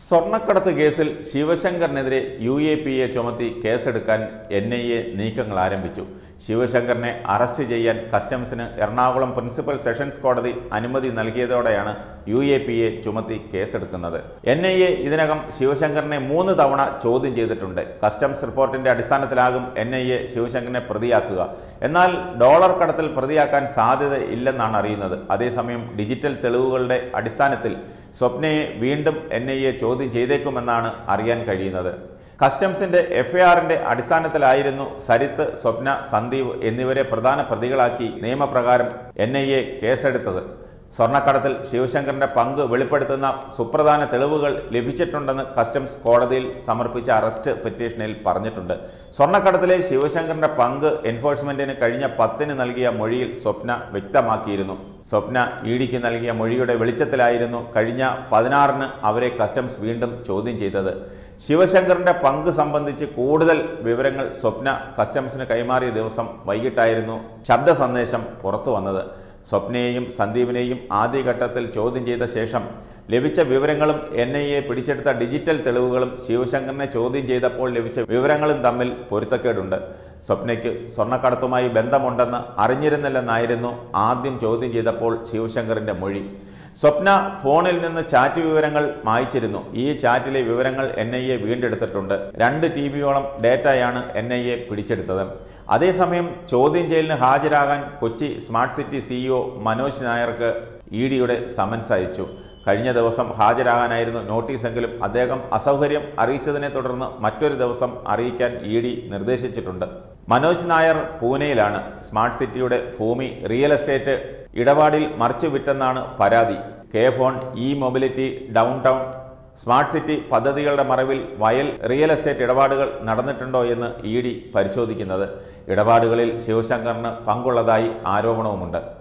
സ്വർണ്ണക്കടത്ത് കേസിൽ ശിവശങ്കറിനെതിരെ യു എ പി എ ചുമത്തി കേസെടുക്കാൻ എൻ ഐ എ നീക്കങ്ങൾ ആരംഭിച്ചു ശിവശങ്കറിനെ അറസ്റ്റ് ചെയ്യാൻ കസ്റ്റംസിന് എറണാകുളം പ്രിൻസിപ്പൽ സെഷൻസ് കോടതി അനുമതി നൽകിയതോടെയാണ് യു എ പി എ ചുമത്തി കേസെടുക്കുന്നത് എൻ ഐ എ ഇതിനകം ശിവശങ്കറിനെ മൂന്ന് തവണ ചോദ്യം ചെയ്തിട്ടുണ്ട് കസ്റ്റംസ് റിപ്പോർട്ടിന്റെ അടിസ്ഥാനത്തിലാകും എൻ ഐ എ ശിവശങ്കറിനെ പ്രതിയാക്കുക എന്നാൽ ഡോളർ കടത്തിൽ പ്രതിയാക്കാൻ സാധ്യത ഇല്ലെന്നാണ് അറിയുന്നത് അതേസമയം ഡിജിറ്റൽ തെളിവുകളുടെ അടിസ്ഥാനത്തിൽ സ്വപ്നയെ വീണ്ടും എൻ ഐ എ ചോദ്യം ചെയ്തേക്കുമെന്നാണ് അറിയാൻ കഴിയുന്നത് കസ്റ്റംസിന്റെ എഫ്ഐആറിന്റെ അടിസ്ഥാനത്തിലായിരുന്നു സരിത്ത് സ്വപ്ന സന്ദീപ് എന്നിവരെ പ്രധാന പ്രതികളാക്കി നിയമപ്രകാരം എൻ ഐ എ കേസെടുത്തത് സ്വർണ്ണക്കടത്തിൽ ശിവശങ്കറിന്റെ പങ്ക് വെളിപ്പെടുത്തുന്ന സുപ്രധാന തെളിവുകൾ ലഭിച്ചിട്ടുണ്ടെന്ന് കസ്റ്റംസ് കോടതിയിൽ സമർപ്പിച്ച അറസ്റ്റ് പെറ്റീഷനിൽ പറഞ്ഞിട്ടുണ്ട് സ്വർണ്ണക്കടത്തിലെ ശിവശങ്കറിന്റെ പങ്ക് എൻഫോഴ്സ്മെന്റിന് കഴിഞ്ഞ പത്തിന് നൽകിയ മൊഴിയിൽ സ്വപ്ന വ്യക്തമാക്കിയിരുന്നു സ്വപ്ന ഇ ഡിക്ക് നൽകിയ മൊഴിയുടെ വെളിച്ചത്തിലായിരുന്നു കഴിഞ്ഞ പതിനാറിന് അവരെ കസ്റ്റംസ് വീണ്ടും ചോദ്യം ചെയ്തത് ശിവശങ്കറിന്റെ പങ്ക് സംബന്ധിച്ച് കൂടുതൽ വിവരങ്ങൾ സ്വപ്ന കസ്റ്റംസിന് കൈമാറിയ ദിവസം വൈകിട്ടായിരുന്നു ശബ്ദ സന്ദേശം പുറത്തു വന്നത് സ്വപ്നയെയും സന്ദീപിനെയും ആദ്യഘട്ടത്തിൽ ചോദ്യം ചെയ്ത ശേഷം ലഭിച്ച വിവരങ്ങളും എൻ ഐ എ പിടിച്ചെടുത്ത ഡിജിറ്റൽ തെളിവുകളും ശിവശങ്കറിനെ ചോദ്യം ചെയ്തപ്പോൾ ലഭിച്ച വിവരങ്ങളും തമ്മിൽ പൊരുത്തക്കേടുണ്ട് സ്വപ്നയ്ക്ക് സ്വർണ്ണക്കടത്തുമായി ബന്ധമുണ്ടെന്ന് അറിഞ്ഞിരുന്നില്ലെന്നായിരുന്നു ആദ്യം ചോദ്യം ചെയ്തപ്പോൾ ശിവശങ്കറിന്റെ മൊഴി സ്വപ്ന ഫോണിൽ നിന്ന് ചാറ്റ് വിവരങ്ങൾ മായ്ച്ചിരുന്നു ഈ ചാറ്റിലെ വിവരങ്ങൾ എൻ ഐ എ വീണ്ടെടുത്തിട്ടുണ്ട് രണ്ട് ടി ബിയോളം ഡേറ്റയാണ് എൻ ഐ എ പിടിച്ചെടുത്തത് അതേസമയം ചോദ്യം ചെയ്യലിന് ഹാജരാകാൻ Kochi smart city CEO Manoj നായർക്ക് ഇ ഡിയുടെ സമൻസ് അയച്ചു കഴിഞ്ഞ ദിവസം ഹാജരാകാനായിരുന്നു നോട്ടീസെങ്കിലും അദ്ദേഹം അസൗകര്യം അറിയിച്ചതിനെ തുടർന്ന് മറ്റൊരു ദിവസം അറിയിക്കാൻ ഇ ഡി നിർദ്ദേശിച്ചിട്ടുണ്ട് മനോജ് നായർ പൂനെയിലാണ് സ്മാർട്ട് സിറ്റിയുടെ ഭൂമി റിയൽ എസ്റ്റേറ്റ് ഇടപാടിൽ മറിച്ചു വിറ്റെന്നാണ് പരാതി K phone E mobility downtown smart city പദ്ധതികളുടെ മറവിൽ വയൽ റിയൽ എസ്റ്റേറ്റ് ഇടപാടുകൾ നടന്നിട്ടുണ്ടോ എന്ന് ഇ ഡി പരിശോധിക്കുന്നത് ഇടപാടുകളിൽ ശിവശങ്കറിന് പങ്കുള്ളതായി ആരോപണവുമുണ്ട്